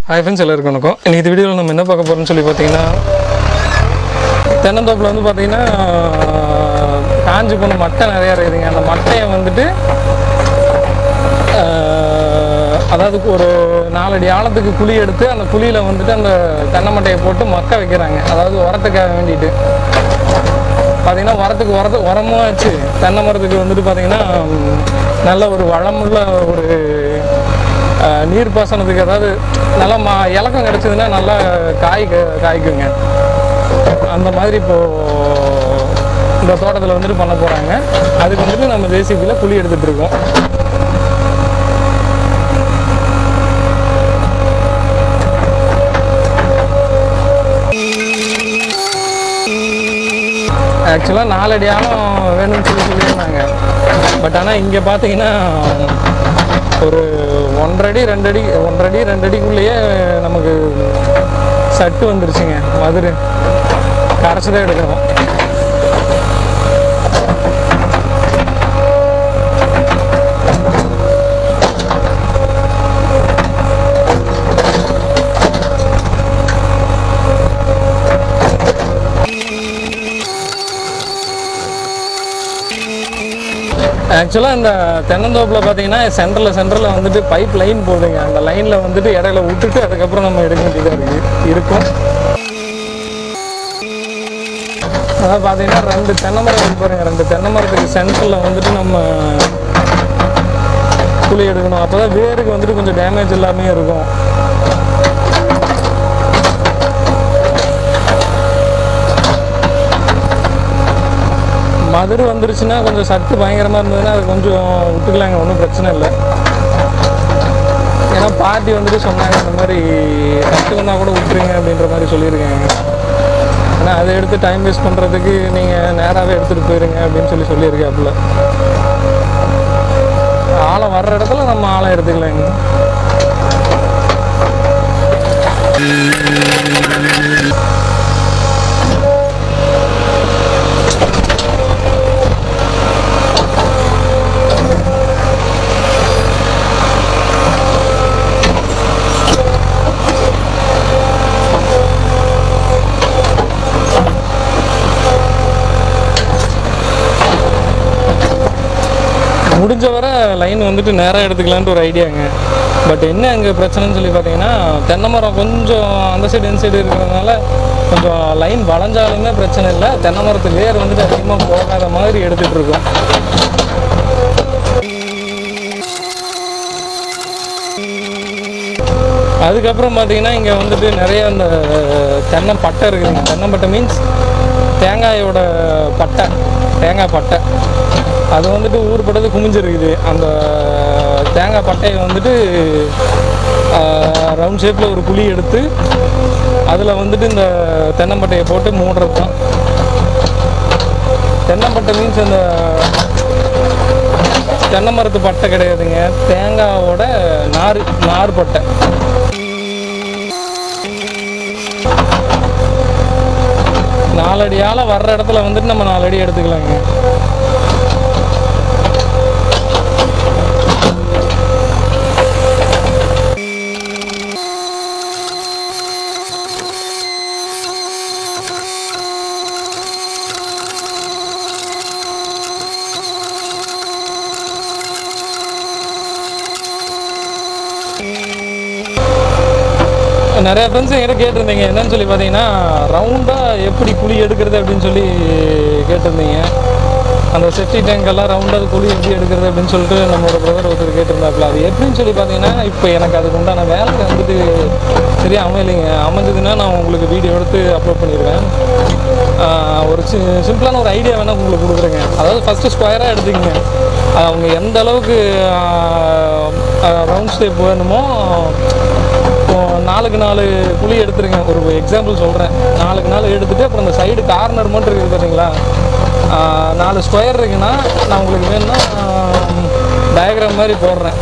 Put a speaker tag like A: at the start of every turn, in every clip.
A: hi friends எல்லாருக்கும் வணக்கம் இன்னைக்கு இந்த வீடியோவில் நம்ம என்ன பார்க்க போகிறோம்னு சொல்லி பார்த்தீங்கன்னா தென்னந்தோப்பில் வந்து பார்த்தீங்கன்னா காஞ்சி போன மட்டை நிறையா இருக்குதுங்க அந்த மட்டையை வந்துட்டு ஆஹ், அதாவது ஒரு நாலடி ஆழத்துக்கு குழி எடுத்து அந்த குழியில் வந்துட்டு அந்த தென்னை மட்டையை போட்டு மக்க வைக்கிறாங்க அதாவது உரத்துக்காக வேண்டிட்டு பார்த்தீங்கன்னா உரத்துக்கு உரத்து உரமும் ஆச்சு தென்னை மரத்துக்கு வந்துட்டு பார்த்தீங்கன்னா ம், நல்ல ஒரு வளமுள்ள ஒரு அஹ், நீர் பாசனத்துக்கு அதாவது நல்லா மா இலக்கம் கிடச்சதுன்னா நல்லா காய் க- காய்க்குங்க அந்த மாதிரி இப்போது இந்த தோட்டத்தில் வந்துட்டு பண்ண போகிறாங்க அதுக்கு வந்துட்டு நம்ம ஜேசிபியில் குழி எடுத்துகிட்டு இருக்கோம் ஆக்சுவலாக நாலடி ஆழம் வேணும்னு சொல்லி சொல்லியிருந்தாங்க பட் ஆனால் இங்கே பார்த்தீங்கன்னா ஒரு ஒன்றரை அடி ரெண்டு அடி ஒன்றரை அடி ரெண்டு அடிக்குள்ளேயே நமக்கு சட்டு வந்துருச்சுங்க மதுரை கரைச்சி தான் எடுக்கணும் ஆக்சுவலாக இந்த தென்னந்தோப்பில் பார்த்தீங்கன்னா சென்டரில் சென்டரில் வந்துட்டு பைப் லைன் போகுதுங்க அந்த லைனில் வந்துட்டு இடையில விட்டுட்டு அதுக்கப்புறம் நம்ம எடுக்க வேண்டியதாக இருக்கு இருக்கும் அதாவது பார்த்தீங்கன்னா ரெண்டு தென்னை மரம் இருக்கு பாருங்க ரெண்டு தென்னை மரத்துக்கு சென்டரில் வந்துட்டு நம்ம குழி எடுக்கணும் அப்போ தான் வேருக்கு வந்துட்டு கொஞ்சம் டேமேஜ் இல்லாமே இருக்கும் மதுரை வந்துருச்சுன்னா கொஞ்சம் சத்து பயங்கரமாக இருந்ததுன்னா அது கொஞ்சம் விட்டுக்கலாங்க ஒன்றும் பிரச்சனை இல்லை ஏன்னா பாட்டி வந்துட்டு சொன்னாங்க இந்த மாதிரி சத்து வந்தால் கூட விட்டுருங்க அப்படின்ற மாதிரி சொல்லியிருக்காங்க ஏன்னா அதை எடுத்து டைம் வேஸ்ட் பண்ணுறதுக்கு நீங்கள் நேராகவே எடுத்துகிட்டு போயிருங்க அப்படின்னு சொல்லி சொல்லியிருக்காப்புல ஆழம் வர்ற இடத்துல நம்ம ஆழம் எடுத்துக்கலாங்க முடிஞ்ச வரை லைன் வந்துட்டு நேராக எடுத்துக்கலான்ட்டு ஒரு ஐடியாங்க பட் என்ன அங்கே பிரச்சனைன்னு சொல்லி பார்த்தீங்கன்னா தென்னை மரம் கொஞ்சம் அந்த சைடு இந்த சைடு இருக்கிறதுனால கொஞ்சம் லைன் வளைஞ்சாலுமே பிரச்சனை இல்லை தென்னை மரத்து வேர் வந்துட்டு அதிகமாக போகாத மாதிரி எடுத்துகிட்டு இருக்கோம் அதுக்கப்புறம் பார்த்தீங்கன்னா இங்கே வந்துட்டு நிறைய அந்த தென்னை பட்டை இருக்குதுங்க தென்னை பட்டை மீன்ஸ் தேங்காயோட பட்டை தேங்காய் பட்டை அது வந்துட்டு ஊர்பட்டது குமிஞ்சிருக்குது அந்த தேங்காய் பட்டையை வந்துட்டு ரவுண்ட் ஷேப்பில் ஒரு குழி எடுத்து அதில் வந்துட்டு இந்த தென்னம்பட்டையை போட்டு மூடுறது தான் தென்னம்பட்டை மீன்ஸ் அந்த தென்னை மரத்து பட்டை கிடையாதுங்க தேங்காவோட நார் நார் பட்டை நாலடியால் வர்ற இடத்துல வந்துட்டு நம்ம நாலடி எடுத்துக்கலாங்க நிறைய ஃப்ரெண்ட்ஸ் என்கிட்ட கேட்டிருந்தீங்க என்னன்னு சொல்லி பார்த்தீங்கன்னா ரவுண்டாக எப்படி குழி எடுக்கிறது அப்படின்னு சொல்லி கேட்டிருந்தீங்க அந்த செப்டி டேங்க் எல்லாம் ரவுண்டாக குழி எப்படி எடுக்கிறது அப்படின்னு சொல்லிட்டு நம்மளோட பிரதர் ஒருத்தர் கேட்டிருந்தாப்புல அது எப்படின்னு சொல்லி பார்த்தீங்கன்னா இப்போ எனக்கு அதுக்கு உண்டான வேலை வந்துட்டு சரியா அமையலைங்க அமைஞ்சதுன்னா நான் உங்களுக்கு வீடியோ எடுத்து அப்லோட் பண்ணிடுவேன் ஆஹ் ஒரு சி சிம்பிளான ஒரு ஐடியா வேணால் உங்களுக்கு கொடுக்குறேங்க அதாவது ஃபஸ்ட்டு ஸ்கொயராக எடுத்துக்கங்க அவங்க எந்த அளவுக்கு ரவுண்ட் ஸ்டேப் வேணுமோ இப்போ நாலுக்கு நாலு குழி எடுத்துருங்க ஒரு எக்ஸாம்பிள் சொல்கிறேன் நாலுக்கு நாலு எடுத்துட்டு அப்புறம் இந்த சைடு கார்னர் மட்டும் இருக்குது பார்த்தீங்களா ஆஹ் நாலு ஸ்கொயர் இருக்குன்னா நான் உங்களுக்கு வேணும்னா டயக்ராம் மாதிரி போடுறேன்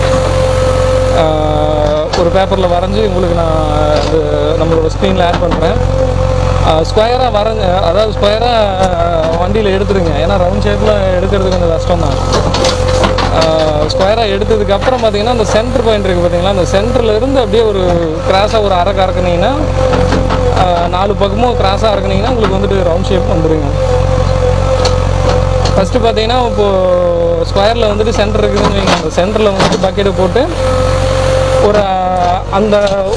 A: ஆஹ் ஒரு பேப்பரில் வரைஞ்சி உங்களுக்கு நான் இது நம்மளோட ஸ்க்ரீனில் ஆட் பண்ணுறேன் ஸ்கொயராக வரைஞ்ச அதாவது ஸ்கொயராக வண்டியில் எடுத்துருங்க ஏன்னா ரவுண்ட் ஷேப்பில் எடுக்கிறது கொஞ்சம் கஷ்டம் தான் ஸ்கொயராக எடுத்ததுக்கு அப்புறம் பார்த்தீங்கன்னா அந்த சென்டர் பாயிண்ட் இருக்குது பார்த்தீங்களா அந்த சென்டர்ல இருந்து அப்படியே ஒரு கிராஸாக ஒரு அரை கறக்குனீங்கன்னா ஆஹ், நாலு பக்கமும் கிராஸாக இறக்குனீங்கன்னா உங்களுக்கு வந்துட்டு ரவுண்ட் ஷேப் வந்துருங்க ஃபஸ்ட்டு பார்த்தீங்கன்னா இப்போது ஸ்கொயரில் வந்துட்டு சென்டர் இருக்குதுன்னு வைங்க அந்த சென்டரில் வந்துட்டு பக்கெட்டை போட்டு ஒரு ஆஹ், அந்த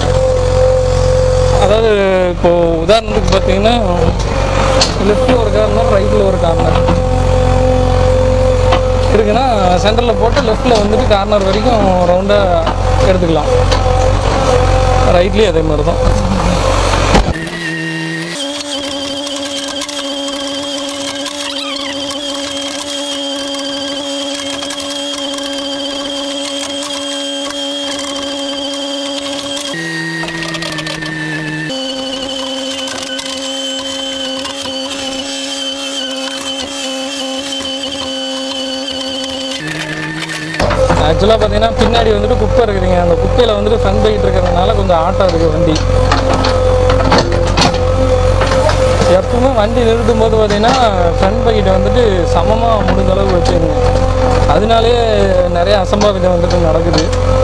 A: அதாவது இப்போது உதாரணத்துக்கு பார்த்தீங்கன்னா லெஃப்ட்டில் ஒரு கார்னர் ரைட்டில் ஒரு கார்னர் இருக்குன்னா சென்டரில் போட்டு லெஃப்ட்டில் வந்துட்டு கார்னர் வரைக்கும் ரவுண்டாக எடுத்துக்கலாம் ரைட்லேயும் அதே மாதிரி தான் ஆக்சுவலாக பார்த்தீங்கன்னா பின்னாடி வந்துட்டு குப்பை இருக்குதுங்க அந்த குப்பையில் வந்துட்டு ஃப்ரண்ட் பைட் இருக்கிறதுனால கொஞ்சம் ஆட்டம் இருக்குது வண்டி எப்பவுமே வண்டி நிறுத்தும் போது பார்த்தீங்கன்னா ஃப்ரண்ட் பைட்டை வந்துட்டு சமமாக முடிஞ்ச அளவு வச்சுருங்க அதனாலே நிறைய அசம்பாவிதம் வந்துட்டு நடக்குது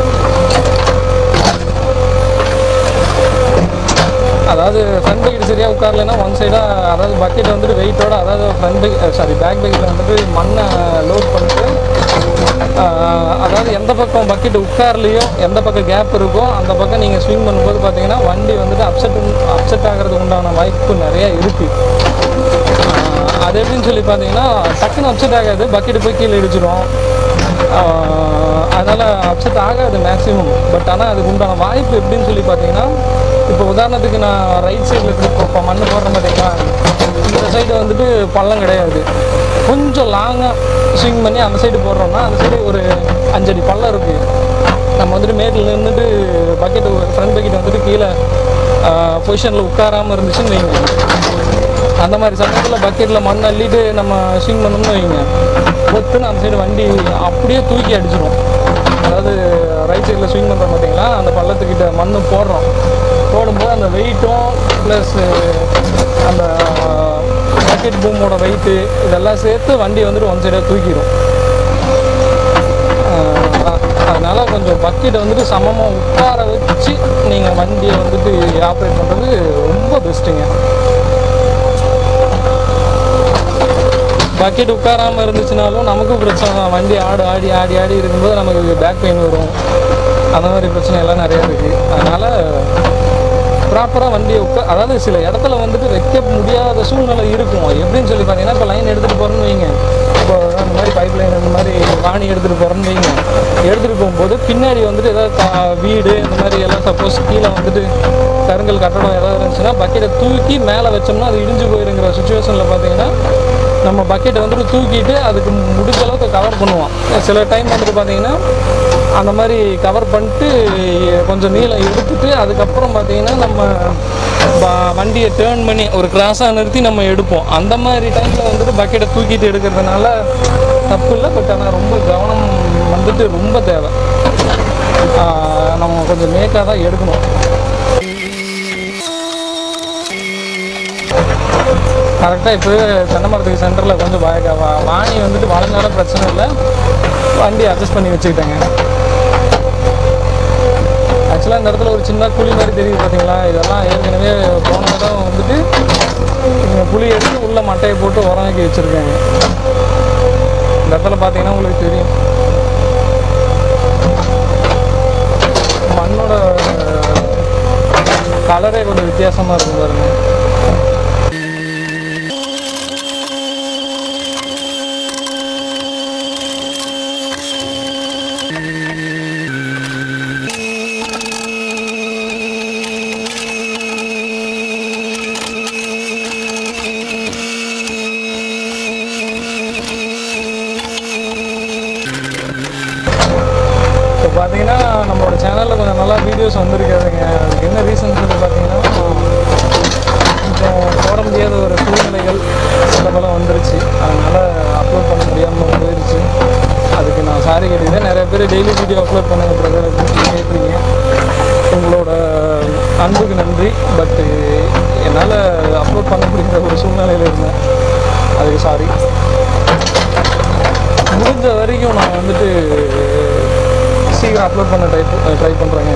A: அதாவது ஃப்ரண்ட் பக்கெட் சரியாக உட்காரலைன்னா ஒன் சைடாக அதாவது பக்கெட் வந்துட்டு வெயிட்டோட அதாவது ஃப்ரண்ட் பைக் சாரி பேக் பக்கெட்டில் வந்துட்டு மண்ணை லோட் பண்ணிட்டு ஆஹ், அதாவது எந்த பக்கம் பக்கெட் உட்கார்லையோ எந்த பக்கம் கேப் இருக்கோ அந்த பக்கம் நீங்கள் ஸ்விங் பண்ணும்போது பார்த்தீங்கன்னா வண்டி வந்துட்டு அப்செட் அப்செட் ஆகிறதுக்கு உண்டான வாய்ப்பு நிறைய இருக்குது அது எப்படின்னு சொல்லி பார்த்தீங்கன்னா டக்குன்னு அப்செட் ஆகாது பக்கெட் போய் கீழே இடிச்சிடும் அதனால் அப்செட் ஆகாது மேக்ஸிமம் பட் ஆனால் அதுக்கு உண்டான வாய்ப்பு எப்படின்னு சொல்லி பார்த்தீங்கன்னா இப்போ உதாரணத்துக்கு நான் ரைட் சைடில் இருக்கு இப்போ இப்போ மண் போடுறேன் பார்த்தீங்களா இந்த சைடு வந்துட்டு பள்ளம் கிடையாது கொஞ்சம் லாங்காக ஸ்விங் பண்ணி அந்த சைடு போடுறோம்னா அந்த சைடு ஒரு அஞ்சடி பள்ளம் இருக்குது நம்ம வந்துட்டு மேட்டில் நின்றுட்டு பக்கெட் ஃப்ரண்ட் பக்கெட் வந்துட்டு கீழே பொசிஷனில் உட்காராமல் இருந்துச்சுன்னு வைங்க அந்த மாதிரி சமயத்தில் பக்கெட்டில் மண் அள்ளிட்டு நம்ம ஸ்விங் பண்ணோம்னு வைங்க பொத்துன்னு அந்த சைடு வண்டி அப்படியே தூக்கி அடிச்சிடும் அதாவது ரைட் சைடில் ஸ்விங் பண்ணுறோம் பார்த்தீங்களா அந்த பள்ளத்துக்கிட்ட மண் போடுறோம் போடும்போது அந்த வெயிட்டும் ப்ளஸ் அந்த பக்கெட் பூமோட வெயிட்டு இதெல்லாம் சேர்த்து வண்டி வந்துட்டு ஒன் சைடாக தூக்கிடும் அதனால் கொஞ்சம் பக்கெட்டை வந்துட்டு சமமாக உட்கார வச்சு நீங்கள் வண்டியை வந்துட்டு ஆப்ரேட் பண்ணுறது ரொம்ப பெஸ்ட்டுங்க பக்கெட் உட்காராமல் இருந்துச்சுனாலும் நமக்கும் பிரச்சனை தான் வண்டி ஆடு ஆடி ஆடி ஆடி இருக்கும்போது நமக்கு பேக் பெயின் வரும் அந்த மாதிரி பிரச்சனை எல்லாம் நிறையா இருக்குது அதனால் ப்ராப்பராக வண்டியை உட்கா அதாவது சில இடத்துல வந்துட்டு வைக்க முடியாத சூழ்நிலை இருக்கும் எப்படின்னு சொல்லி பார்த்தீங்கன்னா இப்போ லைன் எடுத்துகிட்டு போகிறோன்னு வைங்க இப்போ அந்த மாதிரி பைப் லைன் இந்த மாதிரி வாணி எடுத்துகிட்டு போகிறோன்னு வைங்க எடுத்துகிட்டு போகும்போது பின்னாடி வந்துட்டு ஏதாவது கா- வீடு இந்த மாதிரி எல்லாம் சப்போஸ் கீழே வந்துட்டு கருங்கல் கட்டடம் ஏதாவது இருந்துச்சுன்னா பக்கெட்டை தூக்கி மேலே வச்சோம்னா அது இடிஞ்சு போயிருங்கிற சுச்சுவேஷனில் பார்த்தீங்கன்னா நம்ம பக்கெட்டை வந்துட்டு தூக்கிட்டு அதுக்கு முடிஞ்ச அளவுக்கு கவர் பண்ணுவோம் சில டைம் வந்துட்டு பார்த்தீங்கன்னா அந்த மாதிரி கவர் பண்ணிட்டு கொஞ்சம் நீளம் எடுத்துட்டு அதுக்கப்புறம் பார்த்தீங்கன்னா நம்ம ப- வண்டியை டேர்ன் பண்ணி ஒரு கிராஸாக நிறுத்தி நம்ம எடுப்போம் அந்த மாதிரி டைமில் வந்துட்டு பக்கெட்டை தூக்கிட்டு எடுக்கிறதுனால தப்பு இல்லை பட் ஆனால் ரொம்ப கவனம் வந்துட்டு ரொம்ப தேவை ஆஹ் நம்ம கொஞ்சம் மேக்காக தான் எடுக்கணும் கரெக்டாக இப்போ தென்னை மரத்துக்கு சென்டரில் கொஞ்சம் வா வா- வாணி வந்துட்டு வளர்ந்தால பிரச்சனை இல்லை வண்டி அட்ஜஸ்ட் பண்ணி வச்சுக்கிட்டேங்க ஆக்சுவலாக இந்த இடத்துல ஒரு சின்ன குழி மாதிரி தெரியுது பார்த்தீங்களா இதெல்லாம் ஏற்கனவே போன இடம் வந்துட்டு இங்கே புளி எடுத்து உள்ள மட்டையை போட்டு உரமாக்கி வச்சுருக்காங்க இந்த இடத்துல பார்த்தீங்கன்னா உங்களுக்கு தெரியும் மண்ணோட கலரே கொஞ்சம் வித்தியாசமாக இருக்கும் பாருங்க இப்போ பார்த்தீங்கன்னா நம்மளோட சேனலில் கொஞ்சம் நல்லா வீடியோஸ் வந்திருக்காதுங்க அதுக்கு என்ன ரீசன் சொல்லி பார்த்தீங்கன்னா கொஞ்சம் போட முடியாத ஒரு சூழ்நிலைகள் சில பல வந்துருச்சு அதனால் அப்லோட் பண்ண முடியாமல் போயிடுச்சு அதுக்கு நான் சாரி கேட்டுக்கிறேன் நிறைய பேர் டெய்லி வீடியோ அப்லோட் பண்ணுங்க பிரதர் அப்படின்னு சொல்லி கேட்குறீங்க உங்களோட அன்புக்கு நன்றி பட்டு என்னால் அப்லோட் பண்ண முடியாத ஒரு சூழ்நிலையில் இருந்தேன் அதுக்கு சாரி முடிஞ்ச முடிஞ்ச வரைக்கும் நான் வந்துட்டு சீக்கிரம் அப்லோட் பண்ண ட்ரை ட்ரை பண்ணுறேங்க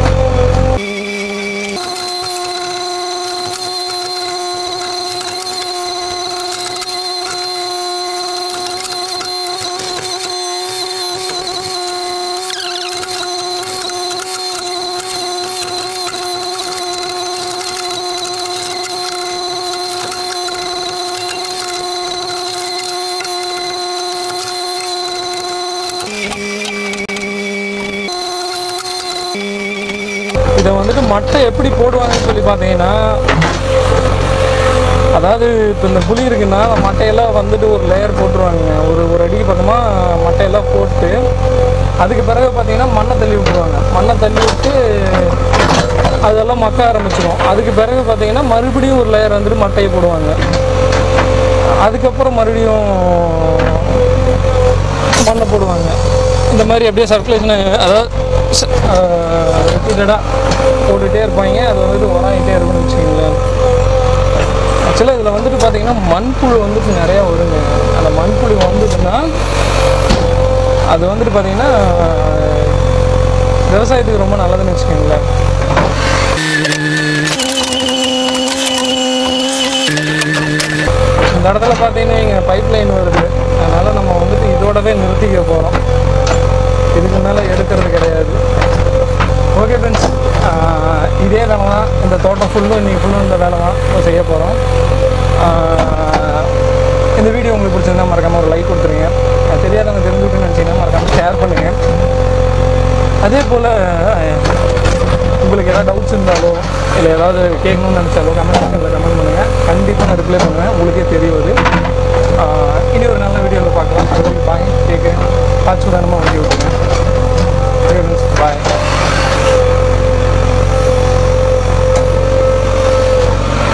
A: இதை வந்துட்டு மட்டை எப்படி போடுவாங்கன்னு சொல்லி பார்த்தீங்கன்னா அதாவது இப்போ இந்த புளி இருக்குன்னா அந்த மட்டையெல்லாம் வந்துட்டு ஒரு லேயர் போட்டுருவாங்க ஒரு ஒரு அடிக்கு பக்கமாக மட்டையெல்லாம் போட்டு அதுக்கு பிறகு பார்த்தீங்கன்னா மண்ணை தள்ளி விட்டுருவாங்க மண்ணை தள்ளி விட்டு அதெல்லாம் மக்க ஆரம்பிச்சிடும் அதுக்கு பிறகு பார்த்தீங்கன்னா மறுபடியும் ஒரு லேயர் வந்துட்டு மட்டையை போடுவாங்க அதுக்கப்புறம் மறுபடியும் மண்ணை போடுவாங்க இந்த மாதிரி அப்படியே சர்க்குலேஷன் அதாவது ரிப்பீட்டடாக போட்டுகிட்டே இருப்பாங்க அது வந்துட்டு உராயிட்டே இருக்கும்னு வச்சுக்கோங்களேன் ஆக்சுவலாக இதில் வந்துட்டு பார்த்தீங்கன்னா மண்புழு வந்துட்டு நிறையா வருங்க அந்த மண்புழு வந்ததுன்னா அது வந்துட்டு பார்த்தீங்கன்னா விவசாயத்துக்கு ரொம்ப நல்லதுன்னு வச்சுக்கோங்களேன் இந்த இடத்துல பார்த்தீங்கன்னா இங்கே பைப் லைன் வருது அதனால் நம்ம வந்துட்டு இதோடவே நிறுத்திக்க போகிறோம் இதுக்கு மேலே எடுக்கிறது கிடையாது ஓகே ஃப்ரெண்ட்ஸ் இதே வேலை தான் இந்த தோட்டம் ஃபுல்லும் இன்றைக்கி ஃபுல்லும் இந்த வேலை தான் இப்போ செய்ய போகிறோம் இந்த வீடியோ உங்களுக்கு பிடிச்சிருந்தா மறக்காமல் ஒரு லைக் கொடுத்துருங்க அது தெரியாதவங்க தெரிஞ்சுக்கணும்னு நினச்சிங்கன்னா மறக்காமல் ஷேர் பண்ணுங்கள் அதே போல் உங்களுக்கு ஏதாவது டவுட்ஸ் இருந்தாலோ இல்லை ஏதாவது கேட்கணும்னு நினச்சாலோ கமெண்ட் செக்ஷனில் கமெண்ட் பண்ணுங்கள் கண்டிப்பாக நான் ரிப்ளை பண்ணுவேன் உங்களுக்கே தெரியுது இனி ஒரு நல்ல வீடியோவில் பார்க்கலாம் அது பாய் கேட்க பார்த்து நம்ம வண்டி விட்டுருங்க பாய்